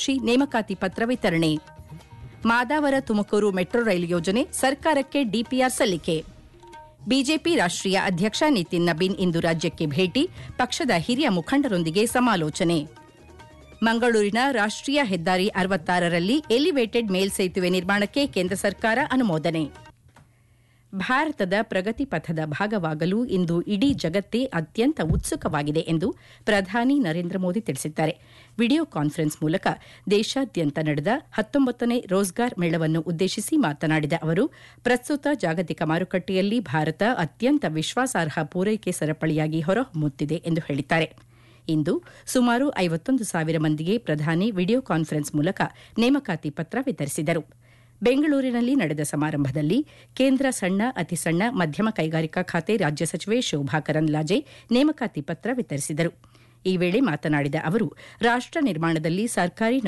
ಕಾರ್ಯದರ್ಶಿ ನೇಮಕಾತಿ ಪತ್ರ ವಿತರಣೆ ಮಾದಾವರ ತುಮಕೂರು ಮೆಟ್ರೋ ರೈಲು ಯೋಜನೆ ಸರ್ಕಾರಕ್ಕೆ ಡಿಪಿಆರ್ ಸಲ್ಲಿಕೆ ಬಿಜೆಪಿ ರಾಷ್ಟ್ರೀಯ ಅಧ್ಯಕ್ಷ ನಿತಿನ್ ನಬೀನ್ ಇಂದು ರಾಜ್ಯಕ್ಕೆ ಭೇಟಿ ಪಕ್ಷದ ಹಿರಿಯ ಮುಖಂಡರೊಂದಿಗೆ ಸಮಾಲೋಚನೆ ಮಂಗಳೂರಿನ ರಾಷ್ಟ್ರೀಯ ಹೆದ್ದಾರಿ ಅರವತ್ತಾರರಲ್ಲಿ ಎಲಿವೇಟೆಡ್ ಮೇಲ್ಸೇತುವೆ ನಿರ್ಮಾಣಕ್ಕೆ ಕೇಂದ್ರ ಸರ್ಕಾರ ಅನುಮೋದನೆ ಭಾರತದ ಪ್ರಗತಿ ಪಥದ ಭಾಗವಾಗಲು ಇಂದು ಇಡೀ ಜಗತ್ತೇ ಅತ್ಯಂತ ಉತ್ಸುಕವಾಗಿದೆ ಎಂದು ಪ್ರಧಾನಿ ನರೇಂದ್ರ ಮೋದಿ ತಿಳಿಸಿದ್ದಾರೆ ವಿಡಿಯೋ ಕಾನ್ಫರೆನ್ಸ್ ಮೂಲಕ ದೇಶಾದ್ಯಂತ ನಡೆದ ಹತ್ತೊಂಬತ್ತನೇ ರೋಜ್ಗಾರ್ ಮೇಳವನ್ನು ಉದ್ದೇಶಿಸಿ ಮಾತನಾಡಿದ ಅವರು ಪ್ರಸ್ತುತ ಜಾಗತಿಕ ಮಾರುಕಟ್ಟೆಯಲ್ಲಿ ಭಾರತ ಅತ್ಯಂತ ವಿಶ್ವಾಸಾರ್ಹ ಪೂರೈಕೆ ಸರಪಳಿಯಾಗಿ ಹೊರಹೊಮ್ಮುತ್ತಿದೆ ಎಂದು ಹೇಳಿದ್ದಾರೆ ಇಂದು ಸುಮಾರು ಐವತ್ತೊಂದು ಸಾವಿರ ಮಂದಿಗೆ ಪ್ರಧಾನಿ ವಿಡಿಯೋ ಕಾನ್ಫರೆನ್ಸ್ ಮೂಲಕ ನೇಮಕಾತಿ ಪತ್ರ ವಿತರಿಸಿದರು ಬೆಂಗಳೂರಿನಲ್ಲಿ ನಡೆದ ಸಮಾರಂಭದಲ್ಲಿ ಕೇಂದ್ರ ಸಣ್ಣ ಅತಿ ಸಣ್ಣ ಮಧ್ಯಮ ಕೈಗಾರಿಕಾ ಖಾತೆ ರಾಜ್ಯ ಸಚಿವೆ ಶೋಭಾ ಕರಂದ್ಲಾಜೆ ನೇಮಕಾತಿ ಪತ್ರ ವಿತರಿಸಿದರು ಈ ವೇಳೆ ಮಾತನಾಡಿದ ಅವರು ರಾಷ್ಟ ನಿರ್ಮಾಣದಲ್ಲಿ ಸರ್ಕಾರಿ